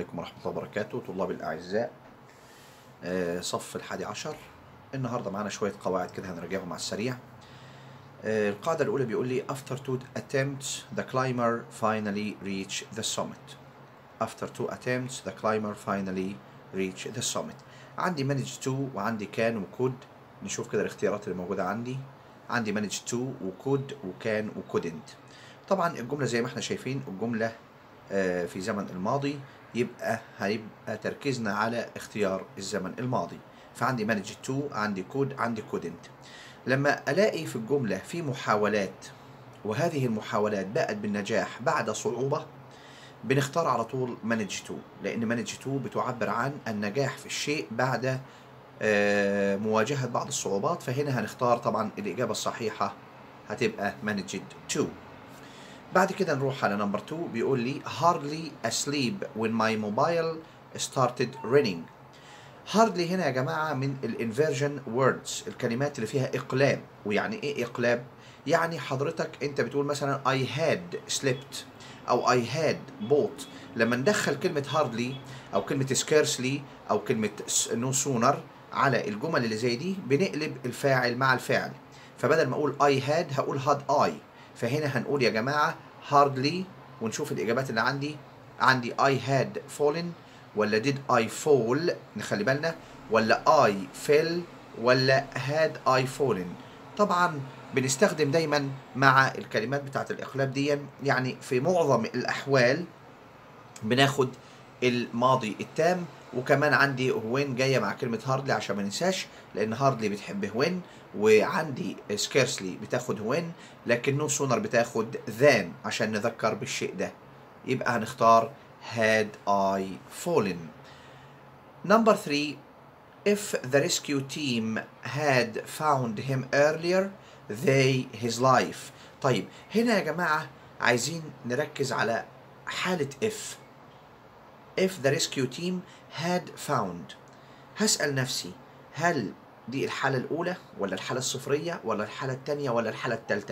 عليكم ورحمة الله وبركاته طلاب الأعزاء آه، صف الحادي عشر النهاردة معانا شوية قواعد كده هنراجعهم على السريع آه، القاعدة الأولى بيقول لي after two attempts the climber finally reach the summit after two attempts the climber finally reach the summit عندي manage to وعندي can وكود نشوف كده الاختيارات اللي موجودة عندي عندي manage to وكود وكان وكودنت طبعا الجملة زي ما احنا شايفين الجملة آه، في زمن الماضي يبقى هيبقى تركيزنا على اختيار الزمن الماضي فعندي مانج تو عندي كود عندي كودنت لما الاقي في الجمله في محاولات وهذه المحاولات بقت بالنجاح بعد صعوبه بنختار على طول مانج تو لان مانج تو بتعبر عن النجاح في الشيء بعد آه، مواجهه بعض الصعوبات فهنا هنختار طبعا الاجابه الصحيحه هتبقى مانجد تو بعد كده نروح على نمبر 2 بيقول لي hardly asleep when my mobile started ringing hardly هنا يا جماعة من الانفيرجن words الكلمات اللي فيها إقلاب ويعني إيه إقلاب؟ يعني حضرتك أنت بتقول مثلا I had slept أو I had bought لما ندخل كلمة hardly أو كلمة scarcely أو كلمة no sooner على الجمل اللي زي دي بنقلب الفاعل مع الفعل فبدل ما أقول I had هقول had I فهنا هنقول يا جماعة hardly ونشوف الإجابات اللي عندي عندي I had fallen ولا did I fall نخلي بالنا ولا I fell ولا had I fallen طبعا بنستخدم دايما مع الكلمات بتاعت الإقلاب دي يعني في معظم الأحوال بناخد الماضي التام وكمان عندي وين جايه مع كلمه هاردلي عشان ما ننساش لان هاردلي بتحب وين وعندي سكيرسلي بتاخد وين لكن نو سونر بتاخد ذان عشان نذكر بالشيء ده يبقى هنختار had I fallen number three if the rescue team had found him earlier they his life طيب هنا يا جماعة عايزين نركز على حالة if if the rescue team had found هسأل نفسي هل دي الحالة الأولى ولا الحالة الصفرية ولا الحالة الثانية ولا الحالة الثالثة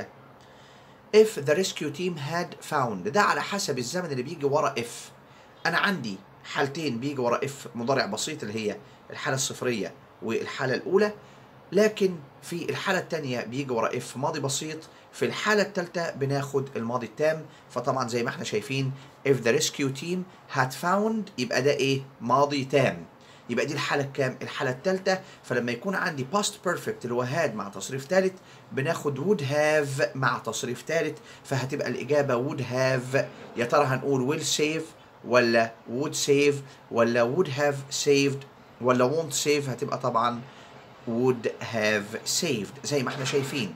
if the rescue team had found ده على حسب الزمن اللي بيجي ورا if أنا عندي حالتين بيجي ورا if مضارع بسيط اللي هي الحالة الصفرية والحالة الأولى لكن في الحالة الثانية بيجي ورا if ماضي بسيط في الحالة الثالثة بناخد الماضي التام فطبعا زي ما احنا شايفين if the rescue team had found يبقى ده ايه ماضي تام يبقى دي الحالة الكام الحالة الثالثة فلما يكون عندي past perfect اللي هو had مع تصريف ثالث بناخد would have مع تصريف ثالث فهتبقى الإجابة would have يا ترى هنقول will save ولا would save ولا would have saved ولا won't save هتبقى طبعا would have saved زي ما احنا شايفين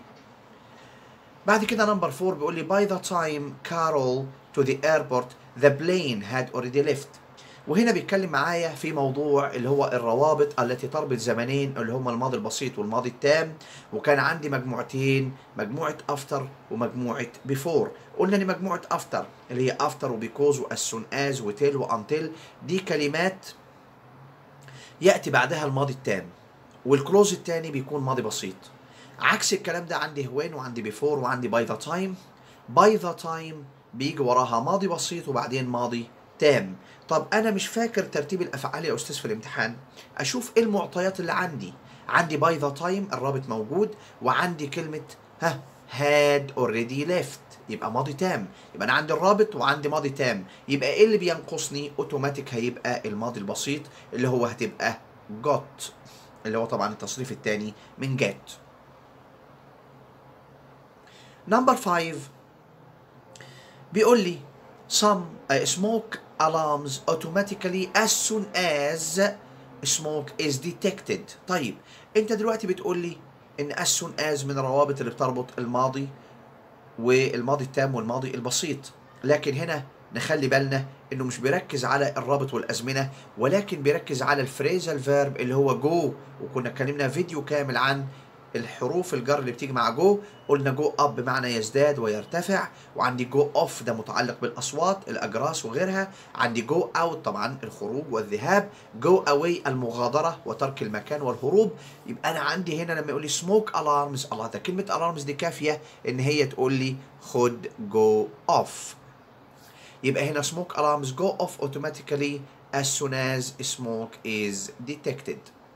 بعد كده نمبر 4 بيقول لي by the time Carol to the airport the plane had already left وهنا بيتكلم معايا في موضوع اللي هو الروابط التي تربط زمنين اللي هما الماضي البسيط والماضي التام وكان عندي مجموعتين مجموعة after ومجموعة before قلنا ان مجموعة after اللي هي after وبيكوز و as soon as وتل وانتل دي كلمات يأتي بعدها الماضي التام والكلوز التاني بيكون ماضي بسيط عكس الكلام ده عندي when وعندي before وعندي by the time by the time بيجي وراها ماضي بسيط وبعدين ماضي تام طب انا مش فاكر ترتيب الافعال يا استاذ في الامتحان اشوف ايه المعطيات اللي عندي عندي by the time الرابط موجود وعندي كلمة ها had already left يبقى ماضي تام يبقى انا عندي الرابط وعندي ماضي تام يبقى ايه اللي بينقصني اوتوماتيك هيبقى الماضي البسيط اللي هو هتبقى got اللي هو طبعا التصريف الثاني من get نمبر 5 بيقول لي some uh, smoke alarms automatically as soon as smoke is detected طيب انت دلوقتي بتقول لي ان as soon as من الروابط اللي بتربط الماضي والماضي التام والماضي البسيط لكن هنا نخلي بالنا انه مش بيركز على الرابط والازمنه ولكن بيركز على الفريزال فيرب اللي هو جو وكنا اتكلمنا فيديو كامل عن الحروف الجر اللي بتيجي مع جو قلنا جو اب بمعنى يزداد ويرتفع وعندي جو اوف ده متعلق بالاصوات الاجراس وغيرها عندي جو اوت طبعا الخروج والذهاب جو اواي المغادره وترك المكان والهروب يبقى انا عندي هنا لما يقول لي سموك الارمز الله ده كلمه الارمز دي كافيه ان هي تقول لي خد جو اوف يبقى هنا smoke alarms go off automatically as soon as smoke is detected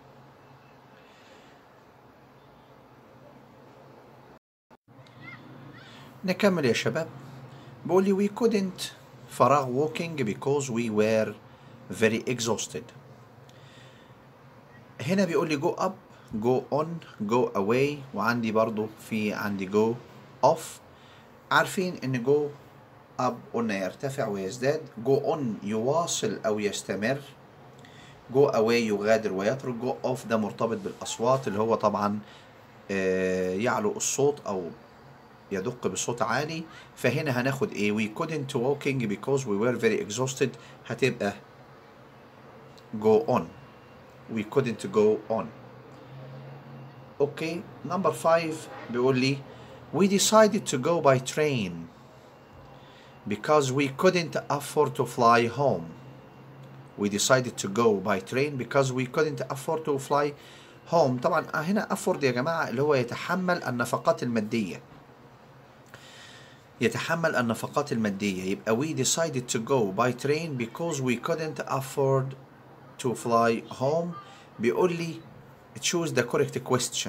نكمل يا شباب بقول لي we couldn't فراغ walking because we were very exhausted هنا بيقول لي go up go on go away وعندي برضو في عندي go off عارفين ان go up قلنا يرتفع ويزداد go on يواصل او يستمر go away يغادر ويترك go off ده مرتبط بالاصوات اللي هو طبعا آه، يعلو الصوت او يدق بصوت عالي فهنا هناخد ايه we couldn't walking because we were very exhausted هتبقى go on we couldn't go on اوكي نمبر 5 بيقول لي we decided to go by train because we couldn't afford to fly home we decided to go by train because we couldn't afford to fly home طبعا هنا afford يا جماعة اللي هو يتحمل النفقات المادية يتحمل النفقات المادية يبقى we decided to go by train because we couldn't afford to fly home بيقول لي choose the correct question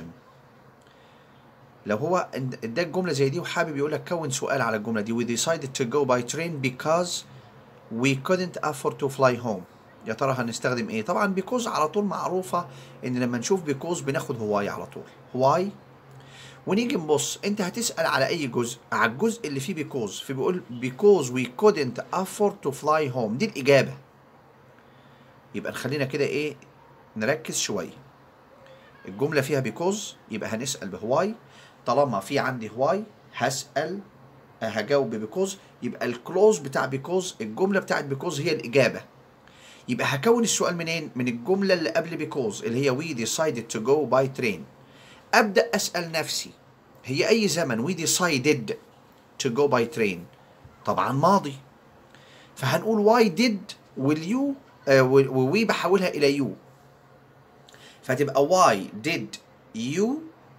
لو هو اداك جملة زي دي وحابب يقول لك كون سؤال على الجملة دي we decided to go by train because we couldn't afford to fly home يا ترى هنستخدم ايه طبعا because على طول معروفة ان لما نشوف because بناخد هواي على طول هواي ونيجي نبص انت هتسأل على اي جزء على الجزء اللي فيه because فبيقول because we couldn't afford to fly home دي الإجابة يبقى نخلينا كده ايه نركز شوية الجملة فيها because يبقى هنسأل بهواي طالما في عندي هواي هسأل هجاوب ببيكوز يبقى الكلوز بتاع بيكوز الجملة بتاعت بيكوز هي الإجابة يبقى هكون السؤال منين؟ من الجملة اللي قبل بيكوز اللي هي we decided to go by train أبدأ أسأل نفسي هي أي زمن we decided to go by train طبعا ماضي فهنقول why did will you آه وي بحولها إلى you فتبقى why did you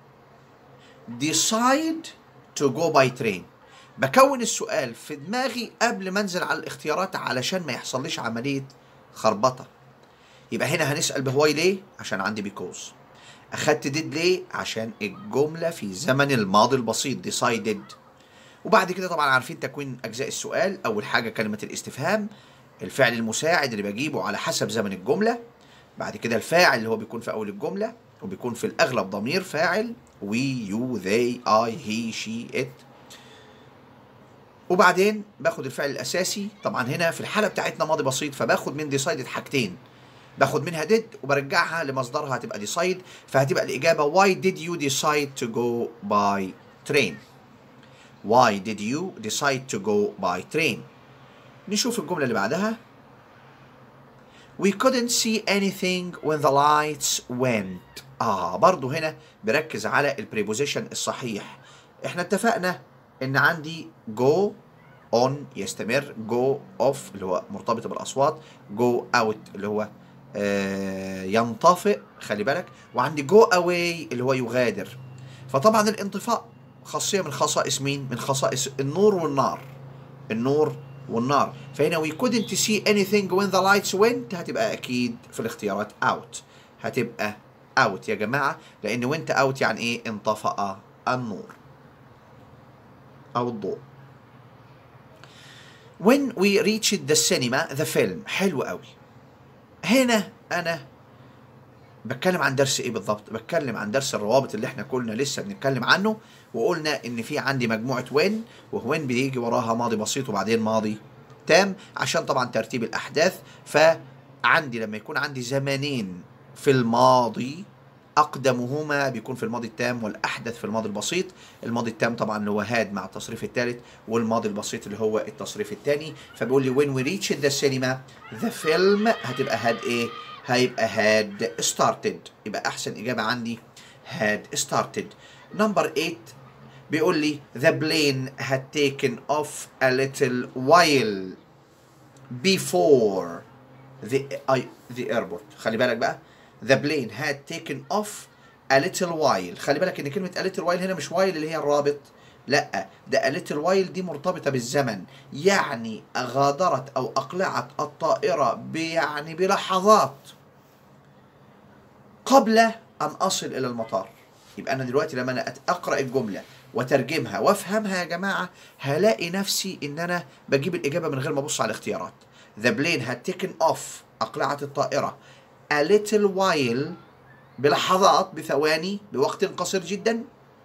decide to go by train بكون السؤال في دماغي قبل ما انزل على الاختيارات علشان ما يحصليش عملية خربطة يبقى هنا هنسأل بهواي ليه عشان عندي بيكوز أخدت ديد ليه عشان الجملة في زمن الماضي البسيط decided وبعد كده طبعا عارفين تكوين أجزاء السؤال أول حاجة كلمة الاستفهام الفعل المساعد اللي بجيبه على حسب زمن الجملة بعد كده الفاعل اللي هو بيكون في أول الجملة وبيكون في الأغلب ضمير فاعل we you they I he she it وبعدين باخد الفعل الاساسي طبعا هنا في الحاله بتاعتنا ماضي بسيط فباخد من ديسايدد حاجتين باخد منها did وبرجعها لمصدرها هتبقى decide فهتبقى الاجابه why did you decide to go by train why did you decide to go by train نشوف الجمله اللي بعدها We couldn't see anything when the lights went. آه برضو هنا بركز على البريبوزيشن الصحيح. احنا اتفقنا ان عندي go on يستمر go off اللي هو مرتبط بالاصوات go out اللي هو آه ينطفئ خلي بالك وعندي go away اللي هو يغادر. فطبعا الانطفاء خاصيه من خصائص مين؟ من خصائص النور والنار. النور والنار فهنا we couldn't see anything when the lights went هتبقى اكيد في الاختيارات out هتبقى out يا جماعه لان went out يعني ايه انطفأ النور او الضوء when we reached the cinema the film حلو قوي هنا انا بتكلم عن درس ايه بالضبط بتكلم عن درس الروابط اللي احنا كنا لسه بنتكلم عنه وقلنا ان في عندي مجموعه وين ووين بيجي وراها ماضي بسيط وبعدين ماضي تام عشان طبعا ترتيب الاحداث فعندي لما يكون عندي زمانين في الماضي اقدمهما بيكون في الماضي التام والاحدث في الماضي البسيط الماضي التام طبعا اللي هو هاد مع التصريف الثالث والماضي البسيط اللي هو التصريف الثاني فبيقول لي when we reached the cinema the film هتبقى هاد ايه هيبقى had started يبقى احسن اجابه عندي had started number 8 بيقول لي the plane had taken off a little while before the I, the airport خلي بالك بقى the plane had taken off a little while خلي بالك ان كلمه a little while هنا مش while اللي هي الرابط لا ده a little while دي مرتبطة بالزمن يعني غادرت أو أقلعت الطائرة يعني بلحظات قبل أن أصل إلى المطار يبقى أنا دلوقتي لما أنا أقرأ الجملة وترجمها وافهمها يا جماعة هلاقي نفسي إن أنا بجيب الإجابة من غير ما أبص على الاختيارات The plane had taken off أقلعت الطائرة a little while بلحظات بثواني بوقت قصير جدا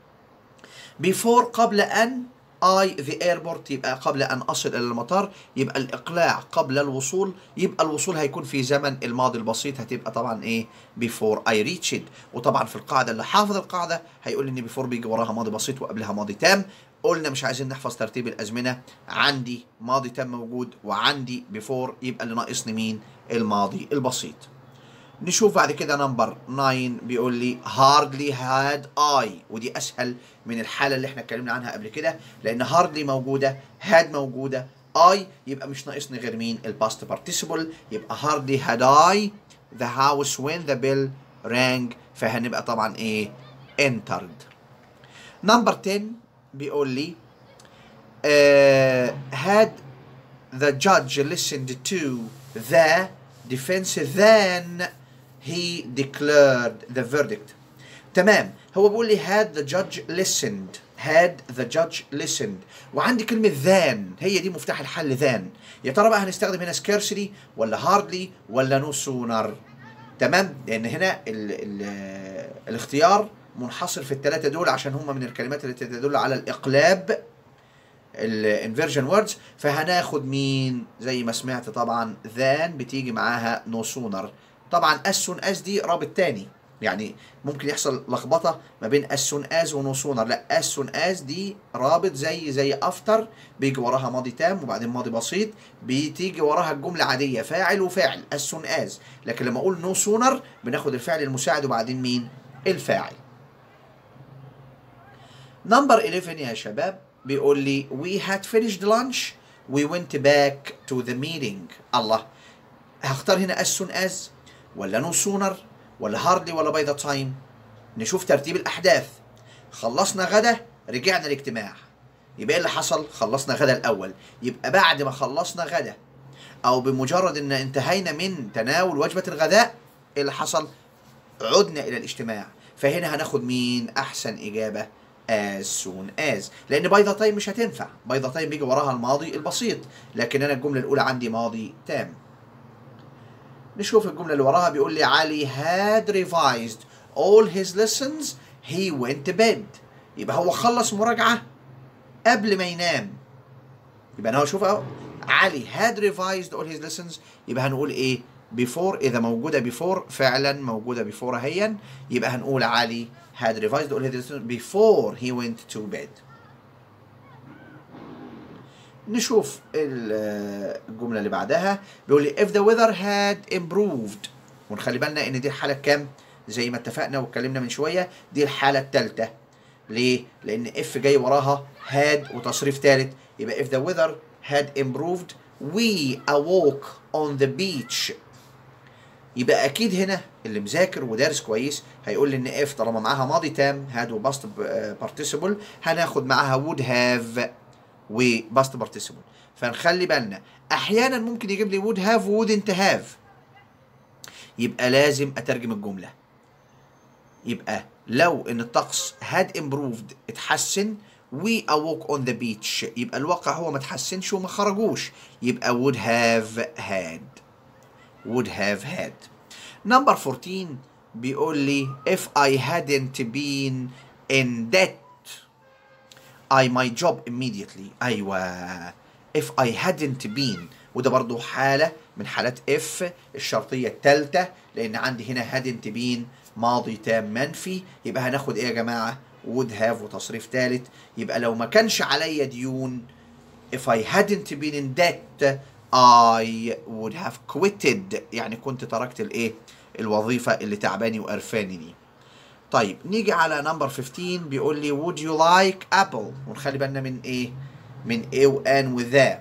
before قبل أن I the airport يبقى قبل أن أصل إلى المطار يبقى الإقلاع قبل الوصول يبقى الوصول هيكون في زمن الماضي البسيط هتبقى طبعا إيه before I reached وطبعا في القاعدة اللي حافظ القاعدة هيقول إن before بيجي وراها ماضي بسيط وقبلها ماضي تام قلنا مش عايزين نحفظ ترتيب الأزمنة عندي ماضي تام موجود وعندي before يبقى اللي ناقصني مين الماضي البسيط نشوف بعد كده نمبر 9 بيقول لي hardly had I ودي اسهل من الحاله اللي احنا اتكلمنا عنها قبل كده لان hardly موجوده had موجوده I يبقى مش ناقصني غير مين الباست participle يبقى hardly had I the house when the bell rang فهنبقى طبعا ايه entered نمبر 10 بيقول لي uh, had the judge listened to the defense then he declared the verdict تمام هو بيقول لي had the judge listened had the judge listened وعندي كلمة then هي دي مفتاح الحل then يا ترى بقى هنستخدم هنا scarcely ولا hardly ولا no sooner تمام لأن هنا ال ال الاختيار منحصر في الثلاثة دول عشان هم من الكلمات التي تدل على الإقلاب الانفيرجن ووردز فهناخد مين زي ما سمعت طبعا ذان بتيجي معاها نو سونر طبعا as soon as دي رابط تاني يعني ممكن يحصل لخبطه ما بين as soon as ونو سونر لا as soon as دي رابط زي زي افتر بيجي وراها ماضي تام وبعدين ماضي بسيط بتيجي وراها الجمله عاديه فاعل وفاعل as soon as لكن لما اقول نو سونر بناخد الفعل المساعد وبعدين مين الفاعل نمبر 11 يا شباب بيقول لي we had finished lunch we went back to the meeting الله هختار هنا as soon as ولا no sooner ولا hardly ولا by the time نشوف ترتيب الأحداث خلصنا غدا رجعنا الاجتماع يبقى ايه اللي حصل خلصنا غدا الأول يبقى بعد ما خلصنا غدا أو بمجرد إن انتهينا من تناول وجبة الغداء ايه اللي حصل عدنا إلى الاجتماع فهنا هناخد مين أحسن إجابة as soon as لان باي ذا تايم مش هتنفع باي ذا تايم بيجي وراها الماضي البسيط لكن انا الجمله الاولى عندي ماضي تام نشوف الجمله اللي وراها بيقول لي علي had revised all his lessons he went to bed يبقى هو خلص مراجعه قبل ما ينام يبقى انا شوف اهو علي had revised all his lessons يبقى هنقول ايه before اذا موجوده before فعلا موجوده before اهيا يبقى هنقول علي had revised all his lessons before he went to bed نشوف الجملة اللي بعدها بيقول لي if the weather had improved ونخلي بالنا ان دي الحالة الكام زي ما اتفقنا واتكلمنا من شوية دي الحالة الثالثة ليه؟ لأن if جاي وراها had وتصريف ثالث يبقى if the weather had improved we awoke on the beach يبقى اكيد هنا اللي مذاكر ودارس كويس هيقول لي ان اف طالما معاها ماضي تام هاد وباست بارتيسيبل هناخد معاها وود هاف وباست بارتيسيبل فنخلي بالنا احيانا ممكن يجيب لي وود هاف وود انت هاف يبقى لازم اترجم الجمله يبقى لو ان الطقس هاد امبروفد اتحسن we awoke on the beach يبقى الواقع هو ما اتحسنش وما خرجوش يبقى would have had would have had number 14 بيقول لي if I hadn't been in debt I my job immediately أيوة if I hadn't been وده برضو حالة من حالات if الشرطية الثالثة لأن عندي هنا hadn't been ماضي تام منفي يبقى هناخد إيه يا جماعة would have وتصريف ثالث يبقى لو ما كانش عليا ديون if I hadn't been in debt I would have quitted يعني كنت تركت الايه الوظيفة اللي تعباني وقرفاني دي طيب نيجي على نمبر 15 بيقول لي would you like apple ونخلي بالنا من ايه من ايه وان وذا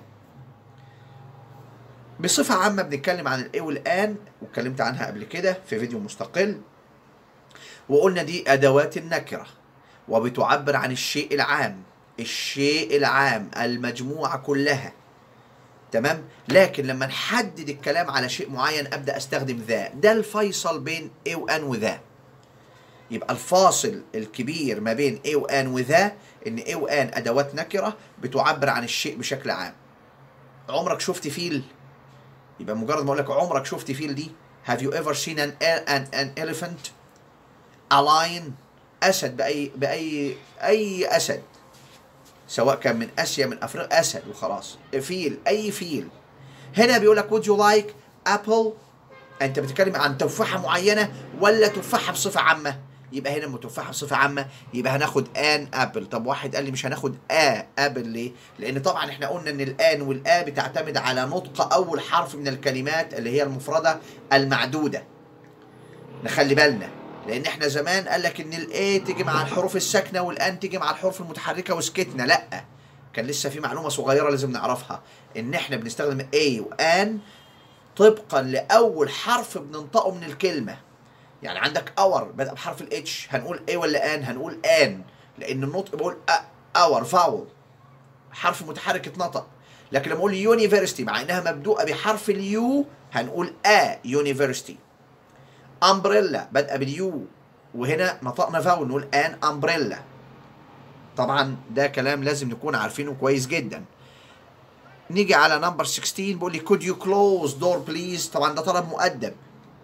بصفة عامة بنتكلم عن الايه والان واتكلمت عنها قبل كده في فيديو مستقل وقلنا دي ادوات النكرة وبتعبر عن الشيء العام الشيء العام المجموعة كلها تمام لكن لما نحدد الكلام على شيء معين ابدا استخدم ذا ده الفيصل بين اي وان وذا يبقى الفاصل الكبير ما بين اي وان وذا ان اي وان ادوات نكره بتعبر عن الشيء بشكل عام عمرك شفت فيل يبقى مجرد ما اقول لك عمرك شفت فيل دي have you ever seen an, an, an elephant a lion اسد باي باي اي اسد سواء كان من اسيا من افريقيا اسد وخلاص فيل اي فيل هنا بيقول لك would you like apple انت بتتكلم عن تفاحه معينه ولا تفاحه بصفه عامه يبقى هنا تفاحه بصفه عامه يبقى هناخد ان ابل طب واحد قال لي مش هناخد ا ابل ليه لان طبعا احنا قلنا ان الان والا بتعتمد على نطق اول حرف من الكلمات اللي هي المفرده المعدوده نخلي بالنا لان احنا زمان قال لك ان الاي تيجي مع الحروف الساكنه والان تيجي مع الحروف المتحركه وسكتنا لا كان لسه في معلومه صغيره لازم نعرفها ان احنا بنستخدم اي وان طبقا لاول حرف بننطقه من الكلمه يعني عندك اور بدأ بحرف الاتش هنقول ايه ولا ان هنقول ان لان النطق بقول اور فاول حرف متحرك اتنطق لكن لما اقول يونيفرستي مع انها مبدوءه بحرف اليو هنقول ا يونيفرستي امبريلا بادئه باليو وهنا نطقنا فاول نقول ان امبريلا طبعا ده كلام لازم نكون عارفينه كويس جدا نيجي على نمبر 16 بيقول لي could you close door please طبعا ده طلب مؤدب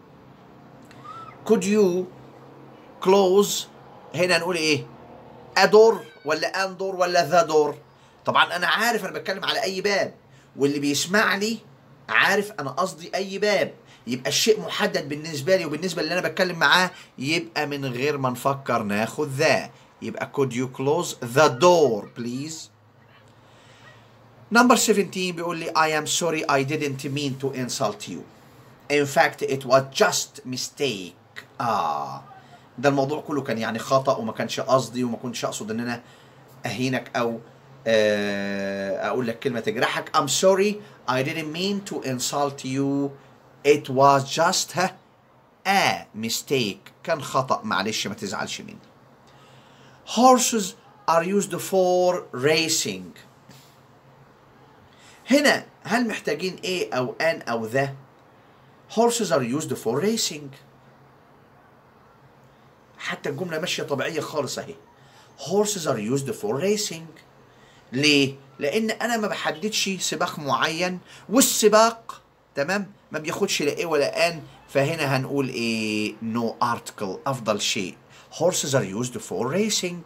could you close هنا نقول ايه ادور ولا اندور ولا ذا دور طبعا انا عارف انا بتكلم على اي باب واللي بيسمعني عارف انا قصدي اي باب يبقى الشيء محدد بالنسبه لي وبالنسبه اللي انا بتكلم معاه يبقى من غير ما نفكر ناخد ذا يبقى could you close the door please Number 17 بيقول لي I am sorry I didn't mean to insult you. In fact it was just mistake. آه ده الموضوع كله كان يعني خطأ وما كانش قصدي وما كنتش أقصد إن أنا أهينك أو آه أقول لك كلمة تجرحك. I'm sorry I didn't mean to insult you. It was just a mistake. كان خطأ معلش ما تزعلش مني. Horses are used for racing. هنا هل محتاجين ايه او ان او ذا horses are used for racing حتى الجملة ماشية طبيعية خالص اهي horses are used for racing ليه؟ لأن أنا ما بحددش سباق معين والسباق تمام ما بياخدش لا ايه ولا ان فهنا هنقول ايه no article أفضل شيء horses are used for racing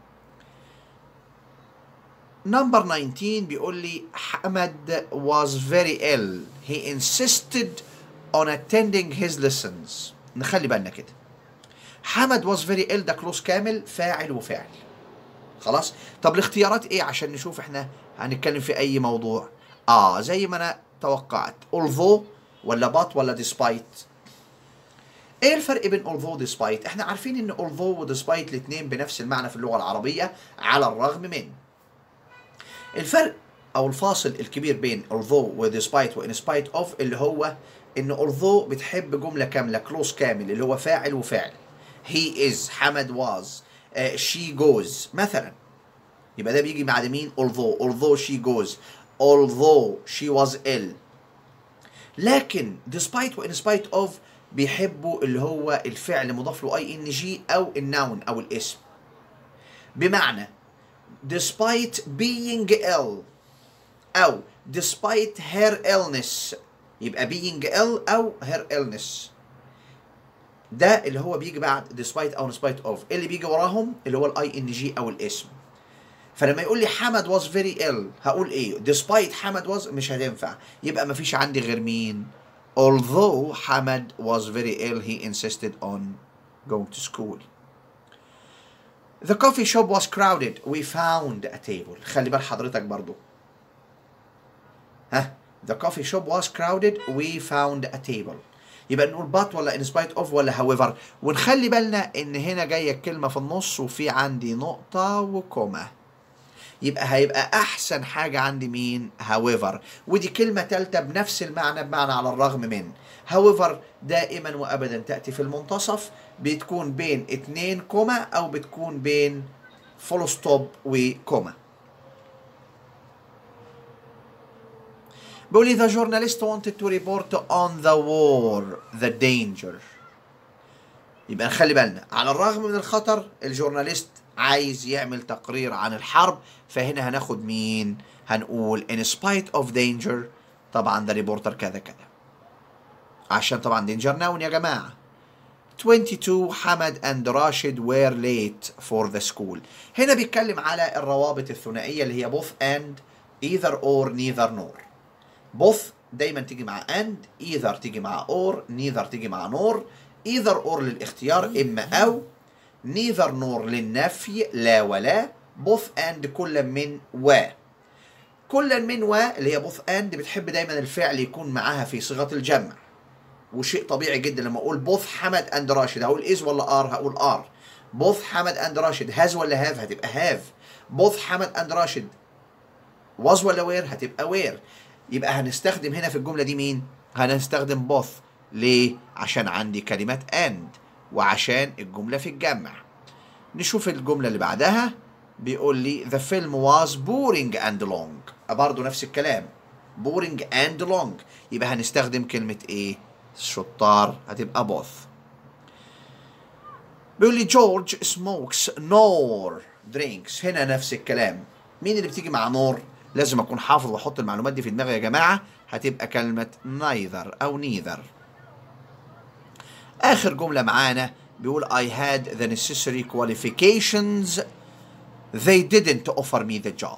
Number 19 بيقول لي حمد was very ill. He insisted on attending his lessons. نخلي بالنا كده. حمد was very ill ده كلوز كامل فاعل وفعل. خلاص؟ طب الاختيارات ايه عشان نشوف احنا هنتكلم في اي موضوع؟ اه زي ما انا توقعت although ولا but ولا despite. ايه الفرق بين although despite؟ احنا عارفين ان although و despite الاثنين بنفس المعنى في اللغة العربية على الرغم من. الفرق او الفاصل الكبير بين although و despite و in spite of اللي هو ان although بتحب جمله كامله كلوز كامل اللي هو فاعل وفعل he is حمد was uh, she goes مثلا يبقى ده بيجي بعد مين although although she goes although she was ill لكن despite و in spite of بيحبوا اللي هو الفعل مضاف له اي ان جي او النون او الاسم بمعنى despite being ill أو despite her illness يبقى being ill أو her illness ده اللي هو بيجي بعد despite أو in spite of اللي بيجي وراهم اللي هو الاي ان جي أو الاسم فلما يقول لي حمد was very ill هقول ايه despite حمد was مش هتنفع يبقى مفيش عندي غير مين although حمد was very ill he insisted on going to school The coffee shop was crowded. We found a table. خلي بال حضرتك برضو. ها The coffee shop was crowded. We found a table. يبقى نقول but ولا in spite of ولا however ونخلي بالنا ان هنا جايه الكلمه في النص وفي عندي نقطه وكوما يبقى هيبقى احسن حاجه عندي مين however ودي كلمه ثالثه بنفس المعنى بمعنى على الرغم من however دائما وابدا تاتي في المنتصف بتكون بين اتنين كوما او بتكون بين فول ستوب وكوما بيقول لي the journalist wanted to report on the war the danger يبقى نخلي بالنا على الرغم من الخطر الجورناليست عايز يعمل تقرير عن الحرب فهنا هناخد مين هنقول in spite of danger طبعا ده ريبورتر كذا كذا عشان طبعا danger noun يا جماعه 22 حمد and راشد were late for the school هنا بيتكلم على الروابط الثنائية اللي هي both and either or neither nor both دايما تيجي مع and either تيجي مع or neither تيجي مع nor either or للاختيار إما أو neither nor للنفي لا ولا both and كل من و كل من و اللي هي both and بتحب دايما الفعل يكون معاها في صيغة الجمع وشيء طبيعي جدا لما اقول بوث حمد اند راشد هقول از ولا ار هقول ار بوث حمد اند راشد هاز ولا هاف هتبقى هاف بوث حمد اند راشد was ولا وير هتبقى وير يبقى هنستخدم هنا في الجمله دي مين هنستخدم بوث ليه عشان عندي كلمه اند وعشان الجمله في الجمع نشوف الجمله اللي بعدها بيقول لي the film was boring and long برضه نفس الكلام boring and long يبقى هنستخدم كلمه ايه الشطار هتبقى بوث بيقول لي جورج سموكس نور درينكس هنا نفس الكلام مين اللي بتيجي مع نور لازم اكون حافظ واحط المعلومات دي في دماغي يا جماعه هتبقى كلمه neither او neither اخر جمله معانا بيقول I had the necessary qualifications they didn't offer me the job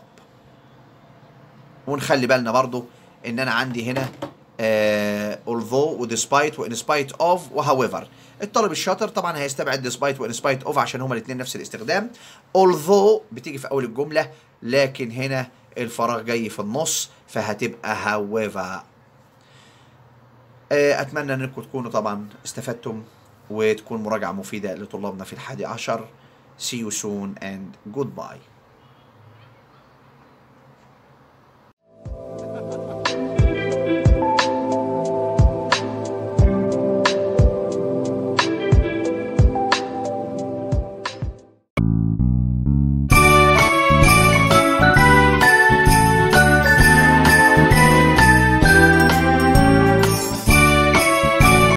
ونخلي بالنا برضو ان انا عندي هنا uh, although و despite و in spite of و however الطالب الشاطر طبعا هيستبعد despite و in spite of عشان هما الاثنين نفس الاستخدام although بتيجي في اول الجمله لكن هنا الفراغ جاي في النص فهتبقى however اتمنى انكم تكونوا طبعا استفدتم وتكون مراجعه مفيده لطلابنا في الحادي عشر see you soon and goodbye